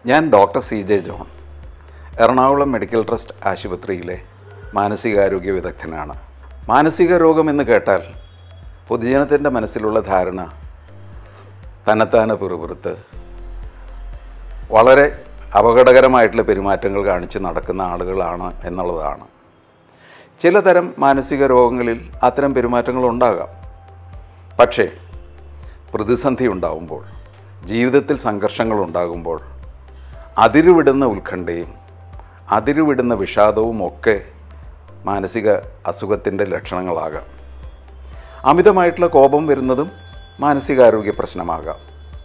ഞാൻ doctor C J John Ernakulam medical trust ആശുപത്രിയിലെ മാനസികാരോഗ്യ വിദഗ്ധനാണ് മാനസിക രോഗം എന്ന് കേട്ടാൽ പൊതുജനത്തിൻ്റെ മനസ്സിലുള്ള ധാരണ തന്നെത്താനെ പിറുപിറുത്ത് വളരെ അപകടകരമായിട്ടുള്ള പെരുമാറ്റങ്ങൾ കാണിച്ച് നടക്കുന്ന ആളുകളാണ് എന്നുള്ളതാണ് ചിലതരം മാനസിക രോഗങ്ങളിൽ അത്തരം പെരുമാറ്റങ്ങൾ ഉണ്ടാകാം പക്ഷേ പ്രതിസന്ധി ഉണ്ടാകുമ്പോൾ ജീവിതത്തിൽ സംഘർഷങ്ങൾ ഉണ്ടാകുമ്പോൾ അതിരുവിടുന്ന ഉത്കണ്ഠയും അതിരുവിടുന്ന വിഷാദവും ഒക്കെ മാനസിക അസുഖത്തിൻ്റെ ലക്ഷണങ്ങളാകാം അമിതമായിട്ടുള്ള കോപം വരുന്നതും മാനസികാരോഗ്യ പ്രശ്നമാകാം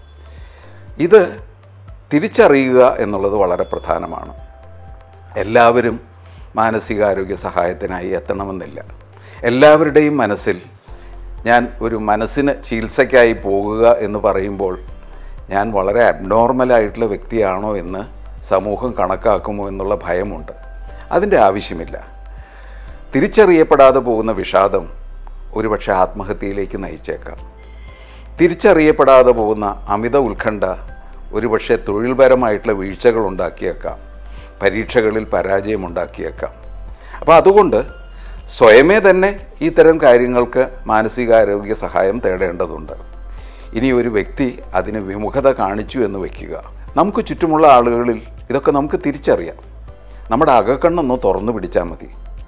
ഇത് തിരിച്ചറിയുക എന്നുള്ളത് വളരെ പ്രധാനമാണ് എല്ലാവരും മാനസികാരോഗ്യ സഹായത്തിനായി എത്തണമെന്നില്ല എല്ലാവരുടെയും മനസ്സിൽ ഞാൻ ഒരു മനസ്സിന് ചികിത്സയ്ക്കായി പോകുക എന്ന് പറയുമ്പോൾ ഞാൻ വളരെ അബ്നോർമലായിട്ടുള്ള വ്യക്തിയാണോ എന്ന് സമൂഹം കണക്കാക്കുമോ എന്നുള്ള ഭയമുണ്ട് അതിൻ്റെ ആവശ്യമില്ല തിരിച്ചറിയപ്പെടാതെ പോകുന്ന വിഷാദം ഒരുപക്ഷെ ആത്മഹത്യയിലേക്ക് നയിച്ചേക്കാം തിരിച്ചറിയപ്പെടാതെ പോകുന്ന അമിത ഉത്കണ്ഠ ഒരുപക്ഷെ തൊഴിൽപരമായിട്ടുള്ള വീഴ്ചകൾ ഉണ്ടാക്കിയേക്കാം പരീക്ഷകളിൽ പരാജയമുണ്ടാക്കിയേക്കാം അപ്പോൾ അതുകൊണ്ട് സ്വയമേ തന്നെ ഇത്തരം കാര്യങ്ങൾക്ക് മാനസികാരോഗ്യ സഹായം തേടേണ്ടതുണ്ട് ഇനി ഒരു വ്യക്തി അതിന് വിമുഖത കാണിച്ചു എന്ന് വയ്ക്കുക നമുക്ക് ചുറ്റുമുള്ള ആളുകളിൽ ഇതൊക്കെ നമുക്ക് തിരിച്ചറിയാം നമ്മുടെ അകക്കണ്ണൊന്ന് തുറന്നു പിടിച്ചാൽ മതി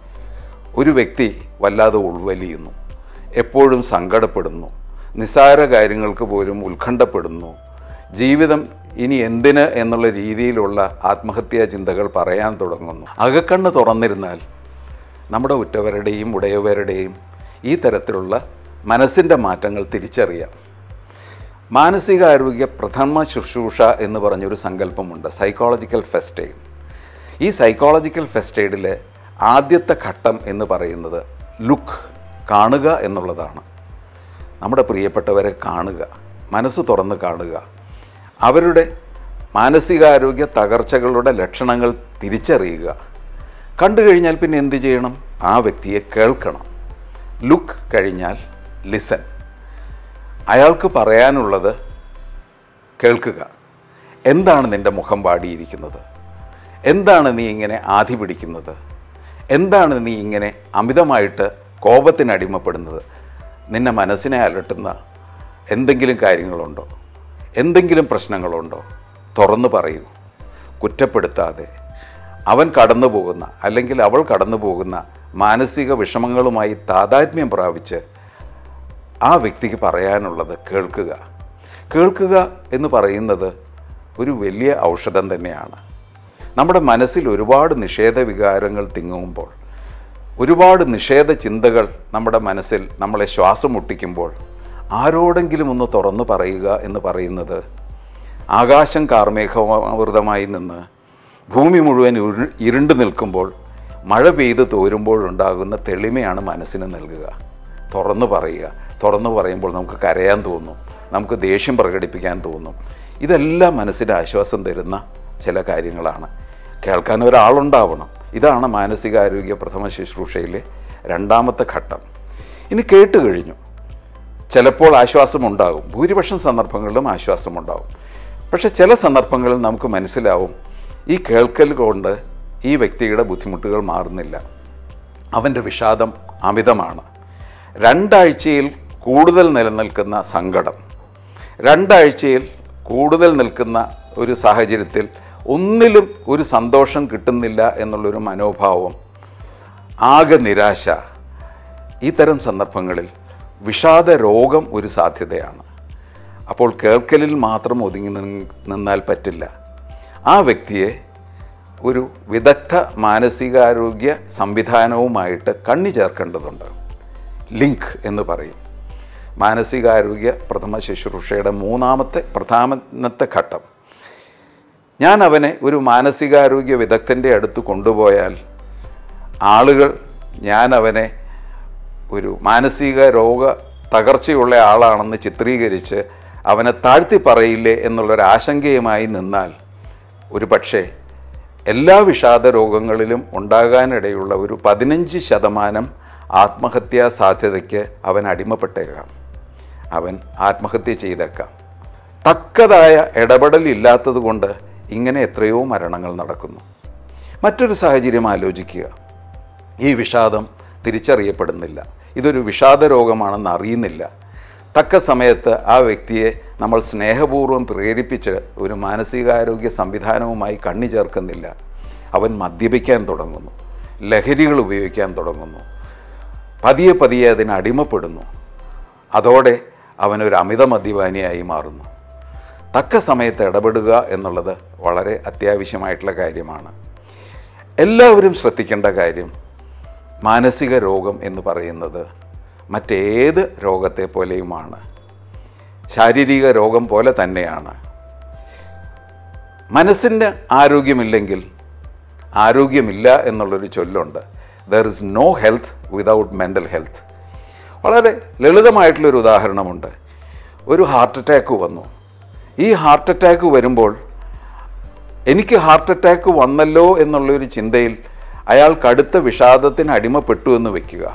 ഒരു വ്യക്തി വല്ലാതെ ഉൾവലിയുന്നു എപ്പോഴും സങ്കടപ്പെടുന്നു നിസ്സാര കാര്യങ്ങൾക്ക് പോലും ഉത്കണ്ഠപ്പെടുന്നു ജീവിതം ഇനി എന്തിന് എന്നുള്ള രീതിയിലുള്ള ആത്മഹത്യാ ചിന്തകൾ പറയാൻ തുടങ്ങുന്നു അകക്കണ്ണ് തുറന്നിരുന്നാൽ നമ്മുടെ ഉറ്റവരുടെയും ഉടയവരുടെയും ഈ തരത്തിലുള്ള മനസ്സിൻ്റെ മാറ്റങ്ങൾ തിരിച്ചറിയാം മാനസികാരോഗ്യ പ്രഥമ ശുശ്രൂഷ എന്ന് പറഞ്ഞൊരു സങ്കല്പമുണ്ട് സൈക്കോളജിക്കൽ ഫസ്റ്റ് എയ്ഡ് ഈ സൈക്കോളജിക്കൽ ഫസ്റ്റ് എയ്ഡിലെ ആദ്യത്തെ ഘട്ടം എന്ന് പറയുന്നത് ലുക്ക് കാണുക എന്നുള്ളതാണ് നമ്മുടെ പ്രിയപ്പെട്ടവരെ കാണുക മനസ്സ് തുറന്ന് കാണുക അവരുടെ മാനസികാരോഗ്യ തകർച്ചകളുടെ ലക്ഷണങ്ങൾ തിരിച്ചറിയുക കണ്ടു കഴിഞ്ഞാൽ പിന്നെ എന്ത് ചെയ്യണം ആ വ്യക്തിയെ കേൾക്കണം ലുക്ക് കഴിഞ്ഞാൽ ലിസൺ അയാൾക്ക് പറയാനുള്ളത് കേൾക്കുക എന്താണ് നിൻ്റെ മുഖം വാടിയിരിക്കുന്നത് എന്താണ് നീ ഇങ്ങനെ ആധി പിടിക്കുന്നത് എന്താണ് നീ ഇങ്ങനെ അമിതമായിട്ട് കോപത്തിന് അടിമപ്പെടുന്നത് നിന്നെ മനസ്സിനെ അലട്ടുന്ന എന്തെങ്കിലും കാര്യങ്ങളുണ്ടോ എന്തെങ്കിലും പ്രശ്നങ്ങളുണ്ടോ തുറന്നു പറയൂ കുറ്റപ്പെടുത്താതെ അവൻ കടന്നു പോകുന്ന അല്ലെങ്കിൽ അവൾ കടന്നു പോകുന്ന മാനസിക വിഷമങ്ങളുമായി താതാത്മ്യം പ്രാപിച്ച് ആ വ്യക്തിക്ക് പറയാനുള്ളത് കേൾക്കുക കേൾക്കുക എന്ന് പറയുന്നത് ഒരു വലിയ ഔഷധം തന്നെയാണ് നമ്മുടെ മനസ്സിൽ ഒരുപാട് നിഷേധ വികാരങ്ങൾ തിങ്ങുമ്പോൾ ഒരുപാട് നിഷേധ ചിന്തകൾ നമ്മുടെ മനസ്സിൽ നമ്മളെ ശ്വാസം മുട്ടിക്കുമ്പോൾ ആരോടെങ്കിലും ഒന്ന് തുറന്നു പറയുക എന്ന് പറയുന്നത് ആകാശം കാർമേഘാവൃതമായി നിന്ന് ഭൂമി മുഴുവൻ ഉരു- ഇരുണ്ടു നിൽക്കുമ്പോൾ മഴ പെയ്ത് തോരുമ്പോഴുണ്ടാകുന്ന തെളിമയാണ് മനസ്സിന് നൽകുക തുറന്നു പറയുക തുറന്നു പറയുമ്പോൾ നമുക്ക് കരയാൻ തോന്നും നമുക്ക് ദേഷ്യം പ്രകടിപ്പിക്കാൻ തോന്നും ഇതെല്ലാം മനസ്സിന് ആശ്വാസം തരുന്ന ചില കാര്യങ്ങളാണ് കേൾക്കാൻ ഒരാളുണ്ടാവണം ഇതാണ് മാനസികാരോഗ്യ പ്രഥമ ശുശ്രൂഷയിലെ രണ്ടാമത്തെ ഘട്ടം ഇനി കേട്ട് കഴിഞ്ഞു ചിലപ്പോൾ ആശ്വാസമുണ്ടാകും ഭൂരിപക്ഷം സന്ദർഭങ്ങളിലും ആശ്വാസമുണ്ടാകും പക്ഷെ ചില സന്ദർഭങ്ങളിൽ നമുക്ക് മനസ്സിലാവും ഈ കേൾക്കൽ കൊണ്ട് ഈ വ്യക്തിയുടെ ബുദ്ധിമുട്ടുകൾ മാറുന്നില്ല അവൻ്റെ വിഷാദം അമിതമാണ് രണ്ടാഴ്ചയിൽ കൂടുതൽ നിലനിൽക്കുന്ന സങ്കടം രണ്ടാഴ്ചയിൽ കൂടുതൽ നിൽക്കുന്ന ഒരു സാഹചര്യത്തിൽ ഒന്നിലും ഒരു സന്തോഷം കിട്ടുന്നില്ല എന്നുള്ളൊരു മനോഭാവം ആകെ നിരാശ ഇത്തരം സന്ദർഭങ്ങളിൽ വിഷാദ രോഗം ഒരു സാധ്യതയാണ് അപ്പോൾ കേൾക്കലിൽ മാത്രം ഒതുങ്ങി നിന്ന് നിന്നാൽ പറ്റില്ല ആ വ്യക്തിയെ ഒരു വിദഗ്ധ മാനസികാരോഗ്യ സംവിധാനവുമായിട്ട് കണ്ണി ചേർക്കേണ്ടതുണ്ട് ലിങ്ക് എന്ന് പറയും മാനസികാരോഗ്യ പ്രഥമ ശുശ്രൂഷയുടെ മൂന്നാമത്തെ പ്രധാനത്തെ ഘട്ടം ഞാൻ അവനെ ഒരു മാനസികാരോഗ്യ വിദഗ്ധൻ്റെ അടുത്ത് കൊണ്ടുപോയാൽ ആളുകൾ ഞാൻ അവനെ ഒരു മാനസിക രോഗ തകർച്ചയുള്ള ആളാണെന്ന് ചിത്രീകരിച്ച് അവനെ താഴ്ത്തി പറയില്ലേ എന്നുള്ളൊരു ആശങ്കയുമായി നിന്നാൽ ഒരു പക്ഷേ എല്ലാ വിഷാദ രോഗങ്ങളിലും ഉണ്ടാകാനിടയുള്ള ഒരു പതിനഞ്ച് ശതമാനം ആത്മഹത്യാ സാധ്യതയ്ക്ക് അവൻ അടിമപ്പെട്ടേക്കാം അവൻ ആത്മഹത്യ ചെയ്തേക്കാം തക്കതായ ഇടപെടൽ ഇല്ലാത്തത് കൊണ്ട് ഇങ്ങനെ എത്രയോ മരണങ്ങൾ നടക്കുന്നു മറ്റൊരു സാഹചര്യം ആലോചിക്കുക ഈ വിഷാദം തിരിച്ചറിയപ്പെടുന്നില്ല ഇതൊരു വിഷാദ രോഗമാണെന്ന് അറിയുന്നില്ല തക്ക സമയത്ത് ആ വ്യക്തിയെ നമ്മൾ സ്നേഹപൂർവ്വം പ്രേരിപ്പിച്ച് ഒരു മാനസികാരോഗ്യ സംവിധാനവുമായി കണ്ണി ചേർക്കുന്നില്ല അവൻ മദ്യപിക്കാൻ തുടങ്ങുന്നു ലഹരികൾ ഉപയോഗിക്കാൻ തുടങ്ങുന്നു പതിയെ പതിയെ അതിന് അടിമപ്പെടുന്നു അതോടെ അവനൊരു അമിത മദ്യപാനിയായി മാറുന്നു തക്ക സമയത്ത് ഇടപെടുക എന്നുള്ളത് വളരെ അത്യാവശ്യമായിട്ടുള്ള കാര്യമാണ് എല്ലാവരും ശ്രദ്ധിക്കേണ്ട കാര്യം മാനസിക രോഗം എന്ന് പറയുന്നത് മറ്റേത് രോഗത്തെ പോലെയുമാണ് ശാരീരിക രോഗം പോലെ തന്നെയാണ് മനസ്സിൻ്റെ ആരോഗ്യമില്ലെങ്കിൽ ആരോഗ്യമില്ല എന്നുള്ളൊരു ചൊല്ലുണ്ട് there is no health without mental health വളരെ ലളിതമായിട്ടുള്ളൊരു ഉദാഹരണമുണ്ട് ഒരു ഹാർട്ട് അറ്റാക്ക് വന്നു ഈ ഹാർട്ട് അറ്റാക്ക് വരുമ്പോൾ എനിക്ക് ഹാർട്ട് അറ്റാക്ക് വന്നല്ലോ എന്നുള്ളൊരു ചിന്തയിൽ അയാൾ കടുത്ത വിഷാദത്തിന് അടിമപ്പെട്ടു എന്ന് വെക്കുക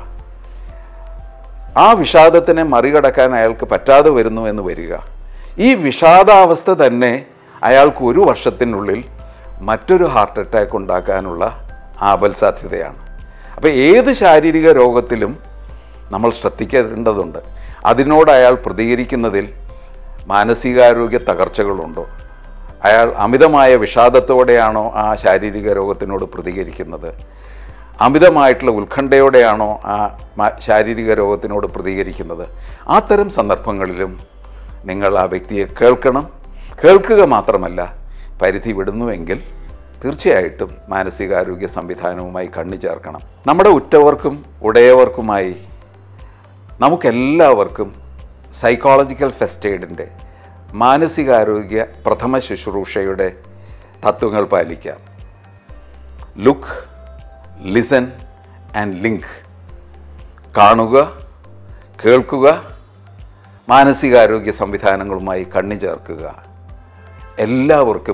ആ വിഷാദത്തിനെ മറികടക്കാൻ അയാൾക്ക് പറ്റാതെ വരുന്നു എന്ന് വരിക ഈ വിഷാദാവസ്ഥ തന്നെ അയാൾക്ക് ഒരു വർഷത്തിനുള്ളിൽ മറ്റൊരു ഹാർട്ട് അറ്റാക്ക് ഉണ്ടാക്കാനുള്ള ആപൽ സാധ്യതയാണ് അപ്പോൾ ഏത് ശാരീരിക രോഗത്തിലും നമ്മൾ ശ്രദ്ധിക്കേണ്ടതുണ്ട് അതിനോട് അയാൾ പ്രതികരിക്കുന്നതിൽ മാനസികാരോഗ്യ തകർച്ചകളുണ്ടോ അയാൾ അമിതമായ വിഷാദത്തോടെയാണോ ആ ശാരീരിക രോഗത്തിനോട് പ്രതികരിക്കുന്നത് അമിതമായിട്ടുള്ള ഉത്കണ്ഠയോടെയാണോ ആ മ- ശാരീരിക രോഗത്തിനോട് പ്രതികരിക്കുന്നത് അത്തരം സന്ദർഭങ്ങളിലും നിങ്ങൾ ആ വ്യക്തിയെ കേൾക്കണം കേൾക്കുക മാത്രമല്ല പരിധി വിടുന്നുവെങ്കിൽ തീർച്ചയായിട്ടും മാനസികാരോഗ്യ സംവിധാനവുമായി കണ്ണു ചേർക്കണം നമ്മുടെ ഉറ്റവർക്കും ഉടയവർക്കുമായി നമുക്കെല്ലാവർക്കും സൈക്കോളജിക്കൽ ഫസ്റ്റ് എയ്ഡിൻ്റെ മാനസികാരോഗ്യ പ്രഥമ ശുശ്രൂഷയുടെ തത്വങ്ങൾ പാലിക്കാം ലുക്ക് ലിസൺ ആൻഡ് ലിങ്ക് കാണുക കേൾക്കുക മാനസികാരോഗ്യ സംവിധാനങ്ങളുമായി കണ്ണു ചേർക്കുക എല്ലാവർക്കും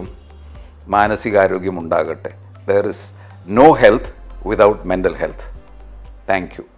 മാനസികാരോഗ്യം ഉണ്ടാകട്ടെ there is no health without mental health thank U